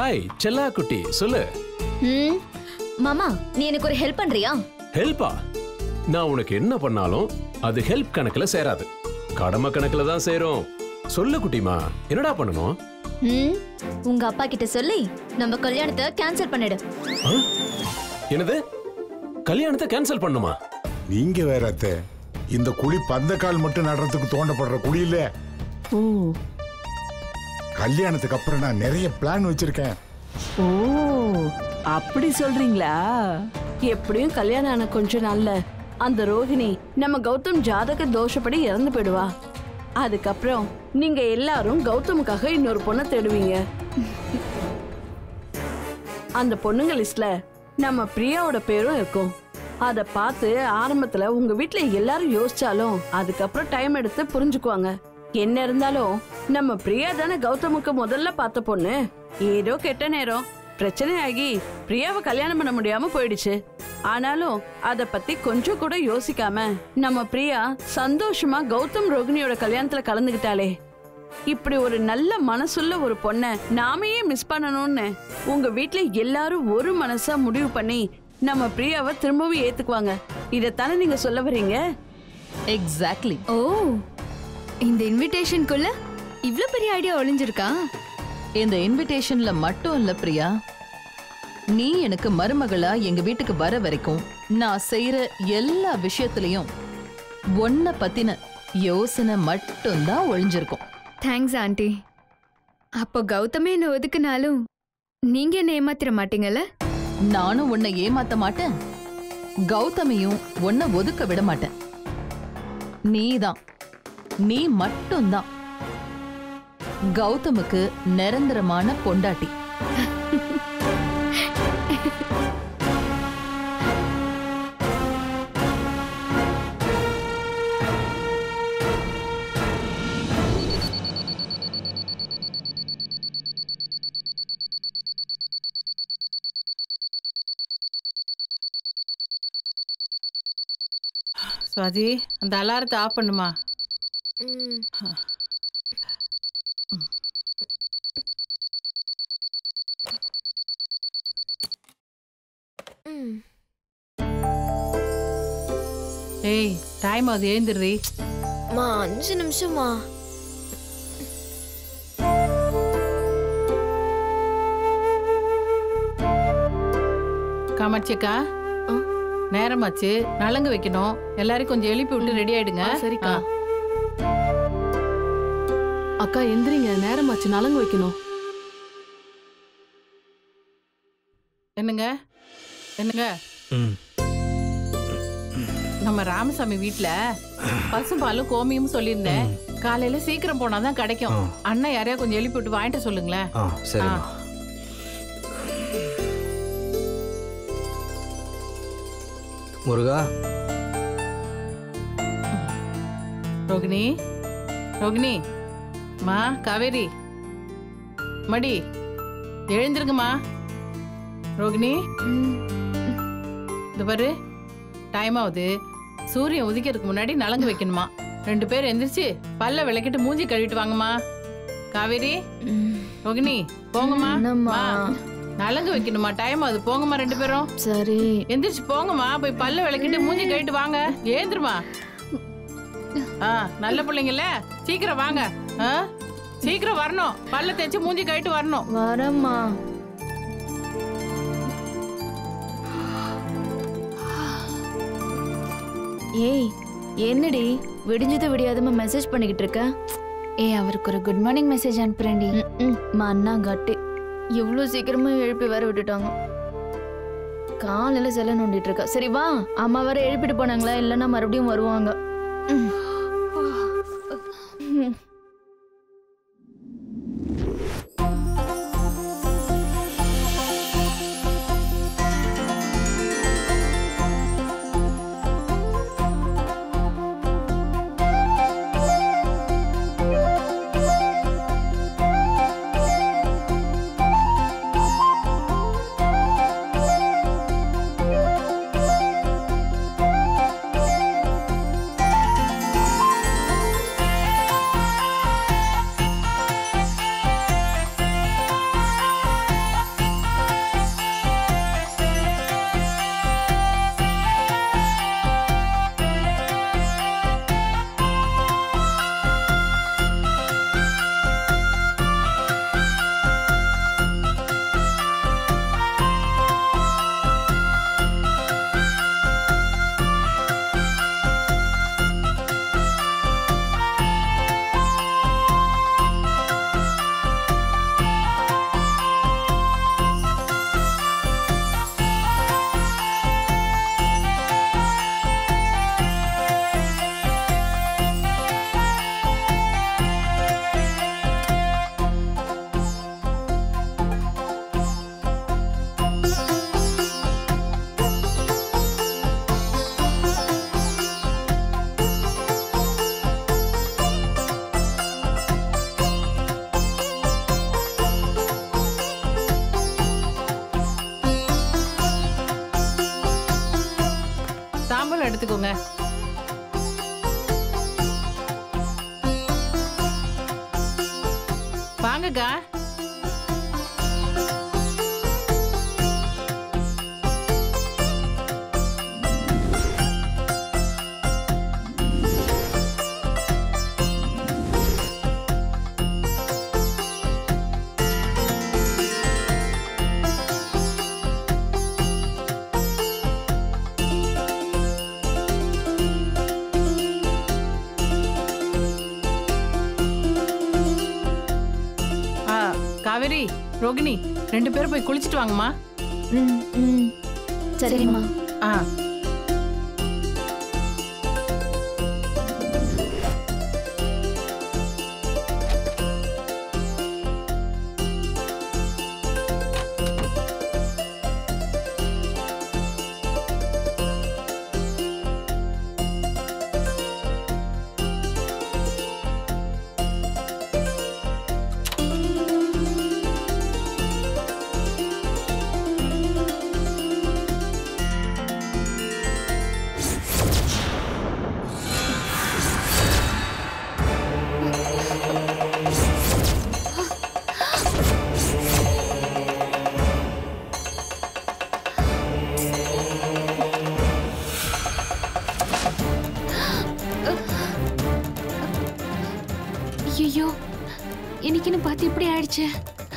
Hi செல்லா குட்டி சொல்லு ம் மாமா நீ எனக்கு ஒரு ஹெல்ப் பண்றியா ஹெல்ப்பா நான் உனக்கு என்ன பண்ணாலும் அது ஹெல்ப் கணக்குல சேராது கடமை கணக்குல தான் சேரும் சொல்லு குட்டிமா என்னடா பண்ணணும் ம் உங்க அப்பா கிட்ட சொல்லி நம்ம கல்யாணத்தை கேன்சல் பண்ணிடு ஆ? என்னது கல்யாணத்தை கேன்சல் பண்ணுமா நீங்க வேற அத்தை இந்த குழி பந்தக்கால் மட்டும் நடுறதுக்கு தோண்டப்படுற குழி இல்ல ஓ கல்யாணத்துக்கு அப்புறம் நான் நிறைய பிளான் வச்சிருக்கேன் ஓ அப்படி சொல்றீங்களா எப்படியும் கல்யாணம் ஆன கொஞ்ச நாள்ல அந்த ரோகிணி நம்ம கௌதம் ஜாதக தோஷப்படி இறந்து போயிடுவா அதுக்கப்புறம் நீங்க எல்லாரும் கௌதமுக்காக இன்னொரு பொண்ணை தேடுவீங்க அந்த பொண்ணுங்க லிஸ்ட்ல நம்ம பிரியாவோட பேரும் இருக்கும் அத பார்த்து ஆரம்பத்துல உங்க வீட்ல எல்லாரும் யோசிச்சாலும் அதுக்கப்புறம் டைம் எடுத்து புரிஞ்சுக்குவாங்க என்ன இருந்தாலும் நம்ம பிரியா தானே கௌதமுக்கு முதல்ல பார்த்த பொண்ணு ஏதோ கெட்ட நேரம் பிரச்சனை ஆகி பிரியாவை கல்யாணம் பண்ண முடியாம போயிடுச்சு ஆனாலும் அத பத்தி கொஞ்சம் கூட யோசிக்காம நம்ம பிரியா சந்தோஷமா கௌதம் ரோகிணியோட கல்யாணத்துல கலந்துகிட்டாளே இப்படி ஒரு நல்ல மனசுள்ள ஒரு பொண்ண நாம ஏன் மிஸ் பண்ணணும்னு உங்க வீட்ல எல்லாரும் ஒரு மனசா முடிவு பண்ணி நம்ம பிரியாவை திரும்பவும் ஏத்துக்குவாங்க இதத்தானே நீங்க சொல்ல வர்றீங்க எக்ஸாக்ட்லி ஓ இந்த இன்விடேஷனுக்குள்ள இவ்ளோ பெரிய ஐடியா ஒளிஞ்சிருக்கா இந்த இன்விடேஷன்ல மட்டும் இல்ல பிரியா நீ எனக்கு மருமகளா எங்க வீட்டுக்கு வர வரைக்கும் நான் செய்யற எல்லா விஷயத்திலையும் ஒன்ன பத்தின யோசனை மட்டும்தான் ஒளிஞ்சிருக்கும் தேங்க்ஸ் ஆண்டி அப்போ கௌதமே என்ன ஒதுக்குனாலும் நீங்க என்ன ஏமாத்திர மாட்டீங்கல்ல நானும் உன்னை ஏமாத்த மாட்டேன் கௌதமியும் உன்னை ஒதுக்க விட மாட்டேன் நீதான் நீ மட்டும்தான் கௌதமுக்கு நிரந்தரமான பொண்டாட்டி சுவாதி அந்த அலாரத்தை ஆஃப் பண்ணுமா ஏய் டைம் அது எழுந்துடுறி மா அஞ்சு நிமிஷமா காமாட்சியக்கா நேரமாச்சு நலங்கு வைக்கணும் எல்லாரையும் கொஞ்சம் எழுப்பி விட்டு ரெடி ஆயிடுங்க சரிக்கா. ஆ. அக்கா எந்திரிங்க நேரமாச்சு நலங்கு வைக்கணும் என்னங்க என்னங்க நம்ம ராமசாமி வீட்ல பசும்பாலும் கோமியும் சொல்லியிருந்தேன் காலையில சீக்கிரம் போனாதான் கிடைக்கும் அண்ணன் யாரையா கொஞ்சம் எழுப்பி விட்டு வாங்கிட்டு சொல்லுங்களேன் ஆ சரிம்மா முருகா ரோகிணி ரோகிணி மா காவேரி மடி எழுந்திருங்கம்மா ரோகிணி இந்த பாரு டைம் ஆகுது சூரியன் உதிக்கிறதுக்கு முன்னாடி நலங்கு வைக்கணுமா ரெண்டு பேர் எந்திரிச்சு பல்ல விளக்கிட்டு மூஞ்சி கழுவிட்டு வாங்கம்மா காவேரி ரோகிணி போங்கம்மா என்னம்மா? மா, நலங்கு வைக்கணுமா டைம் ஆகுது போங்கம்மா ரெண்டு பேரும் சரி எந்திரிச்சு போங்கம்மா போய் பல்ல விளக்கிட்டு மூஞ்சி கழுவிட்டு வாங்க ஏந்திருமா ஆ நல்ல பிள்ளைங்கல்ல சீக்கிரம் வாங்க ஆ சீக்கிரம் வரணும் பல்ல தேய்ச்சி மூஞ்சி கழுவிட்டு வரணும் வரம்மா ஏய் என்னடி விடிஞ்சது விடியாதமா மெசேஜ் பண்ணிக்கிட்டு இருக்க ஏய் அவருக்கு ஒரு குட் மார்னிங் மெசேஜ் அனுப்புறேன்டி ம், மா அண்ணா கட்டி இவ்வளோ சீக்கிரமா எழுப்பி வேற விட்டுட்டாங்க காலையில செல்ல நோண்டிட்டு இருக்கா சரி வா அம்மா வேற எழுப்பிட்டு போனாங்களா இல்லைன்னா மறுபடியும் வருவாங்க ம். ம். நீங்களும் எடுத்துக்கோங்க வாங்கக்கா ஆ காவேரி ரோகிணி ரெண்டு பேரும் போய் குளிச்சிட்டு வாங்கம்மா ம் ம் சரிம்மா ஆ ஐயோ இன்னைக்குன்னு பார்த்து இப்படி ஆயிடுச்சு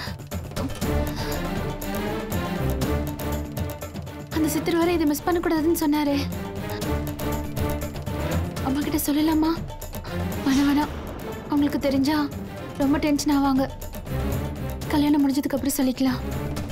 அந்த சித்தர் வர இதை மிஸ் பண்ணக்கூடாதுன்னு சொன்னாரு அம்மா கிட்ட சொல்லலாமா வேணாம் வேணாம் அவங்களுக்கு தெரிஞ்சா ரொம்ப டென்ஷன் ஆவாங்க கல்யாணம் முடிஞ்சதுக்கு அப்புறம் சொல்லிக்கலாம்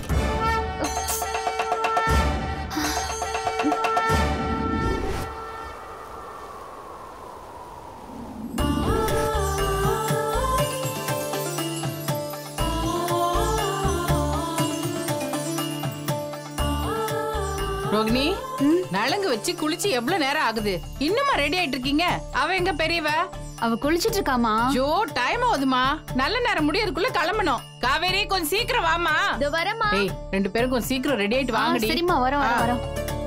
ரோகிணி நலங்கு வச்சு குளிச்சு எவ்வளவு நேரம் ஆகுது இன்னுமா ரெடி ஆயிட்டு இருக்கீங்க அவ எங்க பெரியவ அவ குளிச்சிட்டு இருக்காமா ஜோ டைம் ஆகுதுமா நல்ல நேரம் முடியறதுக்குள்ள கிளம்பணும் காவேரி கொஞ்சம் சீக்கிரம் வாமா இதோ வரேம்மா ஏய் ரெண்டு பேரும் கொஞ்சம் சீக்கிரம் ரெடி ஆயிட்டு ஆ, வாங்கடி சரிம்மா வரோம் வரோம் ஆ. வரோம்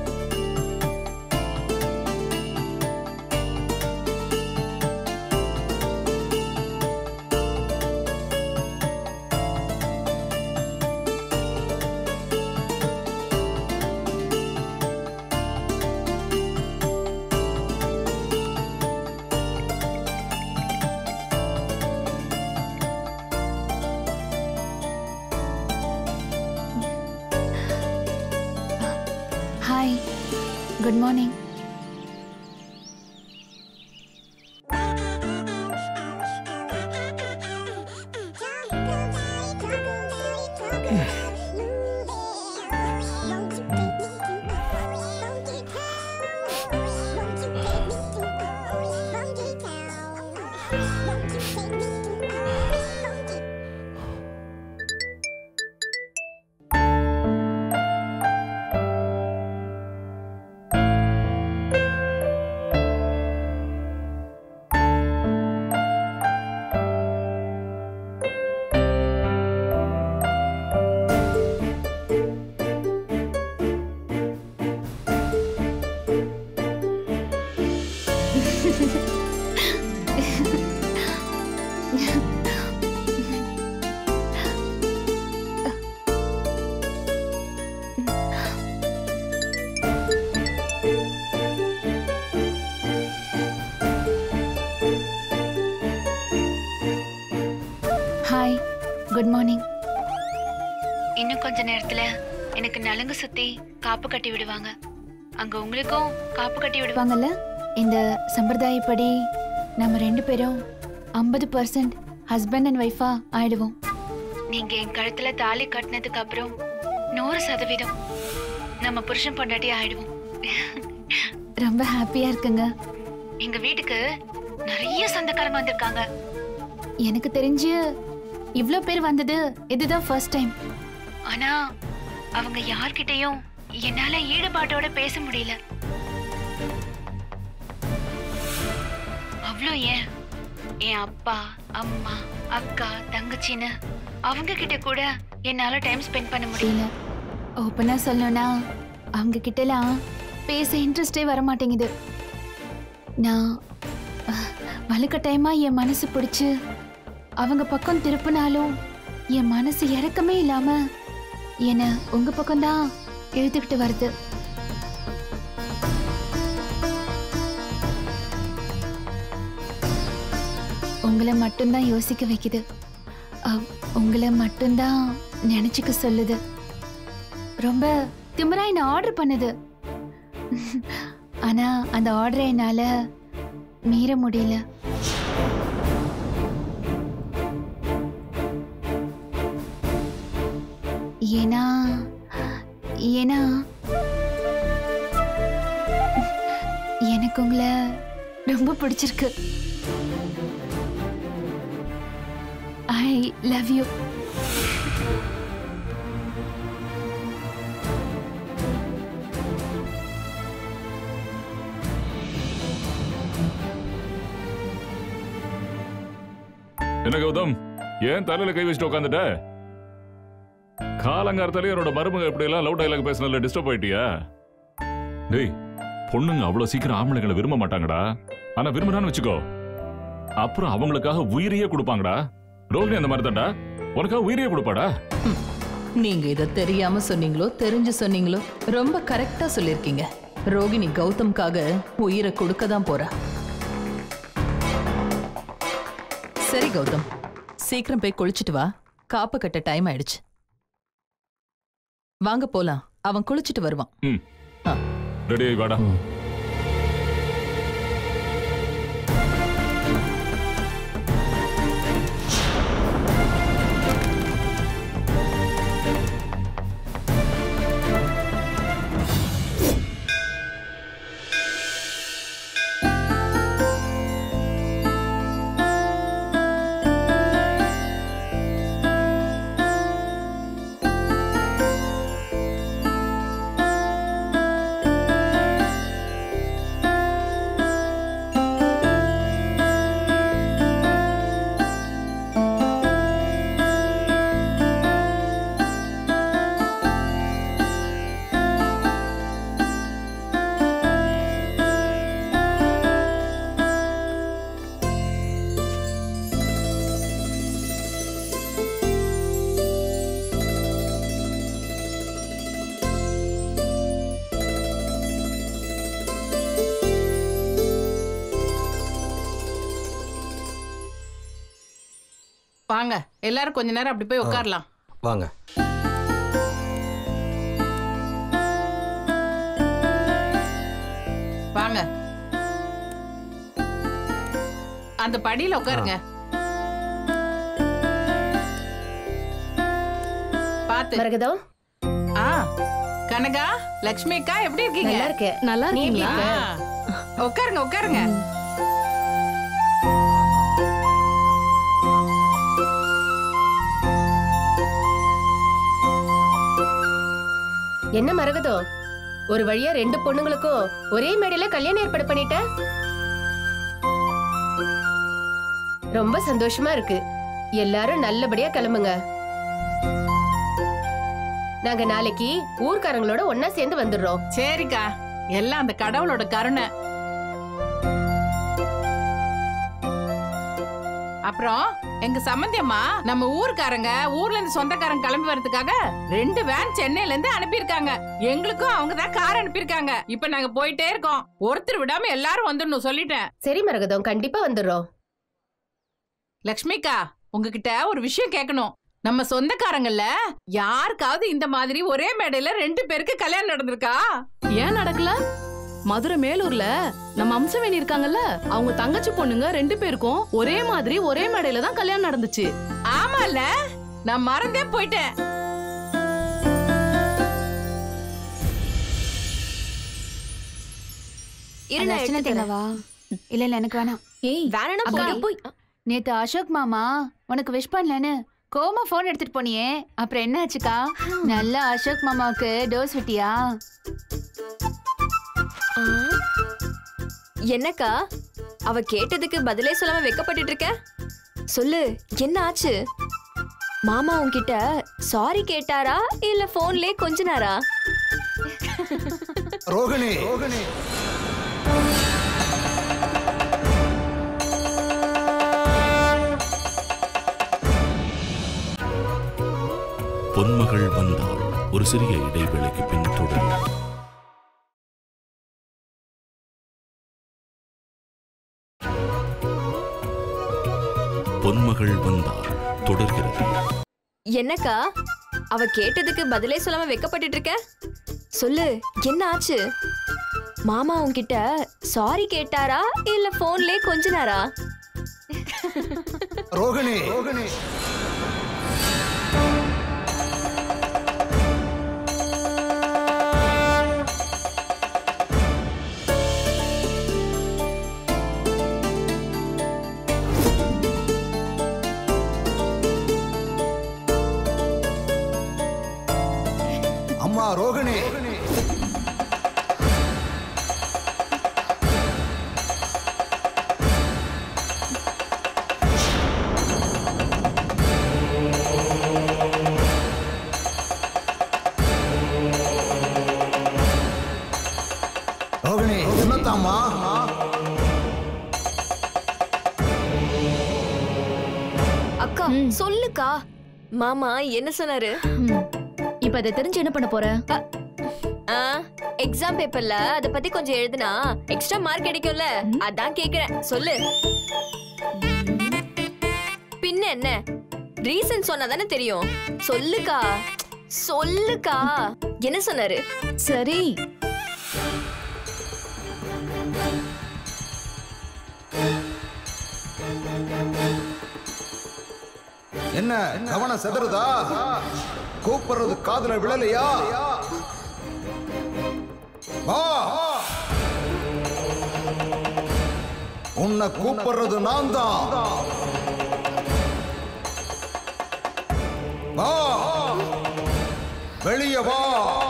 hi good morning hi good morning இன்னும் கொஞ்ச நேரத்துல எனக்கு நலுங்கு சுத்தி காப்பு கட்டி விடுவாங்க அங்க உங்களுக்கும் காப்பு கட்டி விடுவாங்கல்ல இந்த சம்பிரதாயப்படி நம்ம ரெண்டு பேரும் ஐம்பது பர்சன்ட் ஹஸ்பண்ட் அண்ட் ஒய்ஃபா ஆயிடுவோம் நீங்க என் கழுத்துல தாலி கட்டினதுக்கு அப்புறம் நூறு சதவீதம் நம்ம புருஷன் பொண்டாட்டி ஆயிடுவோம் ரொம்ப ஹாப்பியா இருக்குங்க எங்க வீட்டுக்கு நிறைய சொந்தக்காரங்க வந்திருக்காங்க எனக்கு தெரிஞ்சு இவ்ளோ பேர் வந்தது இதுதான் ஃபர்ஸ்ட் டைம் ஆனா அவங்க யார்கிட்டயும் என்னால ஈடுபாட்டோட பேச முடியல அவ்வளோ ஏன் என் அப்பா அம்மா அக்கா தங்கச்சின்னு அவங்க கிட்ட கூட என்னால டைம் ஸ்பெண்ட் பண்ண முடியல ஓப்பனா சொல்லணும்னா அவங்க கிட்டலாம் பேச இன்ட்ரெஸ்டே வர மாட்டேங்குது நான் அஹ், வலுக்கட்டாயமா என் மனசு பிடிச்சு அவங்க பக்கம் திருப்பினாலும் என் மனசு இறக்கமே இல்லாம என்ன உங்க பக்கம்தான் இழுத்துக்கிட்டு வருது உங்களை மட்டும்தான் யோசிக்க வைக்குது அஹ், உங்களை மட்டும்தான் நினைச்சுக்க சொல்லுது ரொம்ப திமிரா என்ன ஆர்டர் பண்ணுது ஆனா அந்த ஆர்டரை என்னால மீற முடியல ஏன்னா ஏன்னா எனக்கு உங்களை ரொம்ப பிடிச்சிருக்கு ஐ லவ் யூ என்ன கௌதம் ஏன் தலையில கை வச்சுட்டு உட்காந்துட்ட காலங்காரத்தாலே என்னோட மருமக எப்படி எல்லாம் லவ் டைலாக் பேசினதுல டிஸ்டர்ப் ஆயிட்டியா டேய் பொண்ணுங்க அவ்வளவு சீக்கிரம் ஆம்பளைங்களை விரும்ப மாட்டாங்கடா ஆனா விரும்பினான்னு வச்சுக்கோ அப்புறம் அவங்களுக்காக உயிரையே கொடுப்பாங்கடா ரோஹிணி அந்த மாதிரி தான்டா உனக்காக உயிரையே கொடுப்பாடா நீங்க இத தெரியாம சொன்னீங்களோ தெரிஞ்சு சொன்னீங்களோ ரொம்ப கரெக்டா சொல்லிருக்கீங்க ரோகிணி கௌதம்காக உயிரை கொடுக்க தான் போறா சரி கௌதம் சீக்கிரம் போய் குளிச்சிட்டு வா காப்பு கட்ட டைம் ஆயிடுச்சு வாங்க போலாம் அவன் குளிச்சிட்டு வருவான் ம் ஆ. ரெடி ஆகி வாடா வாங்க எல்லாரும் கொஞ்ச நேரம் அப்படி போய் உட்காரலாம் வாங்க வாங்க அந்த படியில உட்காருங்க பாத்து மரகதம் ஆ கனகா லக்ஷ்மி அக்கா எப்படி இருக்கீங்க நல்லா இருக்கேன் நல்லா நீ எப்படி இருக்கீங்களா ஆ, உட்காருங்க உட்காருங்க என்ன மரகதம் ஒரு வழியா ரெண்டு பொண்ணுங்களுக்கும் ஒரே மேடையில கல்யாணம் ஏற்பாடு பண்ணிட்ட ரொம்ப சந்தோஷமா இருக்கு எல்லாரும் நல்லபடியா கிளம்புங்க நாங்க நாளைக்கு ஊர்க்காரங்களோட ஒன்னா சேர்ந்து வந்துடுறோம் சரிக்கா எல்லாம் அந்த கடவுளோட கருணை அப்புறம் எங்க சம்பந்தியம்மா நம்ம ஊர்க்காரங்க ஊர்ல இருந்து சொந்தக்காரங்க கிளம்பி வர்றதுக்காக ரெண்டு வேன் சென்னையில இருந்து அனுப்பியிருக்காங்க எங்களுக்கும் அவங்க தான் கார் அனுப்பியிருக்காங்க இப்ப நாங்க போயிட்டே இருக்கோம் ஒருத்தர் விடாம எல்லாரும் வந்துடணும் சொல்லிட்டேன் சரி மரகதம் கண்டிப்பா வந்துடுறோம் லக்ஷ்மிக்கா உங்ககிட்ட ஒரு விஷயம் கேட்கணும் நம்ம சொந்தக்காரங்கல்ல யாருக்காவது இந்த மாதிரி ஒரே மேடையில ரெண்டு பேருக்கு கல்யாணம் நடந்திருக்கா ஏன் நடக்கல மதுரை மேலூர்ல நம்ம அம்சவேணி இருக்காங்கல்ல அவங்க தங்கச்சி பொண்ணுங்க ரெண்டு பேருக்கும் ஒரே மாதிரி ஒரே மேடையில தான் கல்யாணம் நடந்துச்சு ஆமால நான் மறந்தே போயிட்டேன் அந்த அர்ச்சனை தேங்காவா இல்ல இல்ல எனக்கு வேணாம் ஏய் வேணா அக்கா, போய் நேத்து அசோக் மாமா உனக்கு விஷ் பண்ணலன்னு கோமா போன் எடுத்துட்டு போனியே அப்புறம் என்ன ஆச்சுக்கா நல்லா அசோக் மாமாவுக்கு டோஸ் விட்டியா என்னக்கா அவ கேட்டதுக்கு பதிலே சொல்லாம வெக்கப்பட்டுட்டு இருக்க சொல்லு என்ன ஆச்சு மாமா உன்கிட்ட சாரி கேட்டாரா இல்ல போன்லயே கொஞ்சினாரா ரோகிணி ரோகிணி பொன்மகள் வந்தாள் ஒரு சிறிய இடைவேளைக்கு பின் தொடரும் பொன்மகள் வந்தாள் தொடர்கிறது என்னக்கா அவ கேட்டதுக்கு பதிலே சொல்லாம வெக்கப்பட்டுட்டு இருக்க சொல்லு என்ன ஆச்சு மாமா உன்கிட்ட சாரி கேட்டாரா இல்ல போன்லயே கொஞ்சினாரா ரோகிணி ரோகிணி அம்மா ரோகிணி ரோகிணி என்னத்தாம்மா அக்கா சொல்லுக்கா மாமா என்ன சொன்னாரு இப்ப அதை தெரிஞ்சு என்ன பண்ண போற எக்ஸாம் பேப்பர்ல அத பத்தி கொஞ்சம் எழுதுனா எக்ஸ்ட்ரா மார்க் கிடைக்கும்ல அதான் கேக்குறேன் சொல்லு பின்ன என்ன ரீசன் சொன்னா தானே தெரியும் சொல்லுக்கா சொல்லுக்கா என்ன சொன்னாரு சரி என்ன கவனம் செதறுதா கூப்பிடுறது காதுல விழலையா வா உன்னை கூப்பிடுறது நான் தான் வா வெளியே வா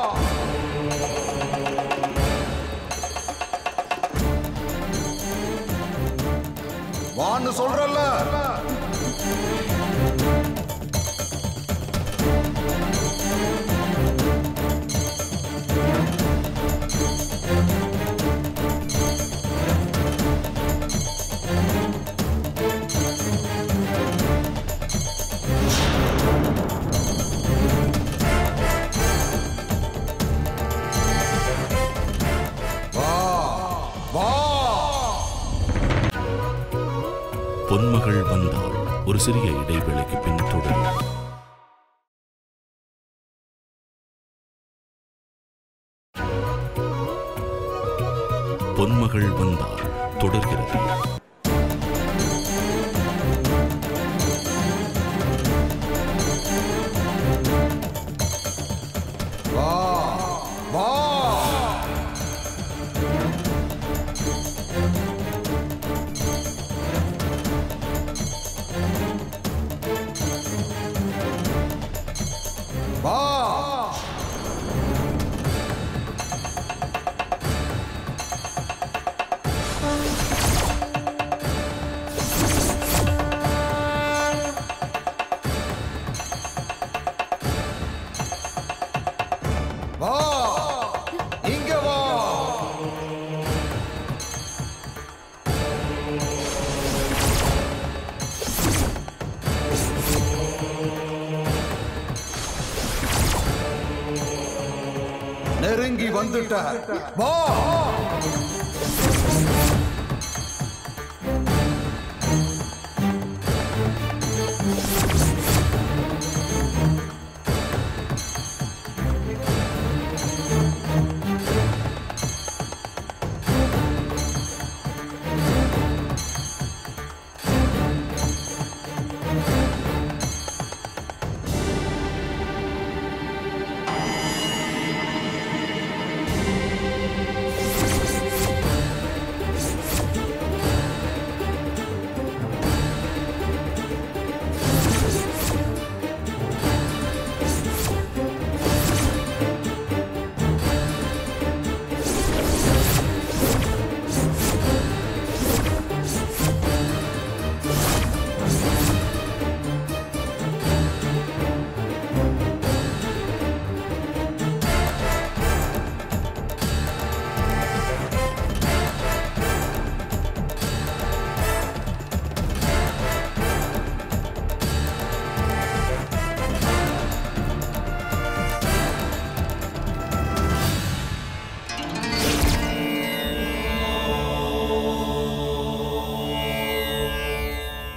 வான்னு சொல்றல்ல வா வா பொன்மகள் வந்தாள் ஒரு சிறிய இடைவேளைக்கு பின் தொடரும் பொன்மகள் வந்தாள் தொடர்கிறது வா வா வா வா இங்க வா நெருங்கி வந்துட்ட வா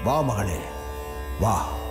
வா மகளே வா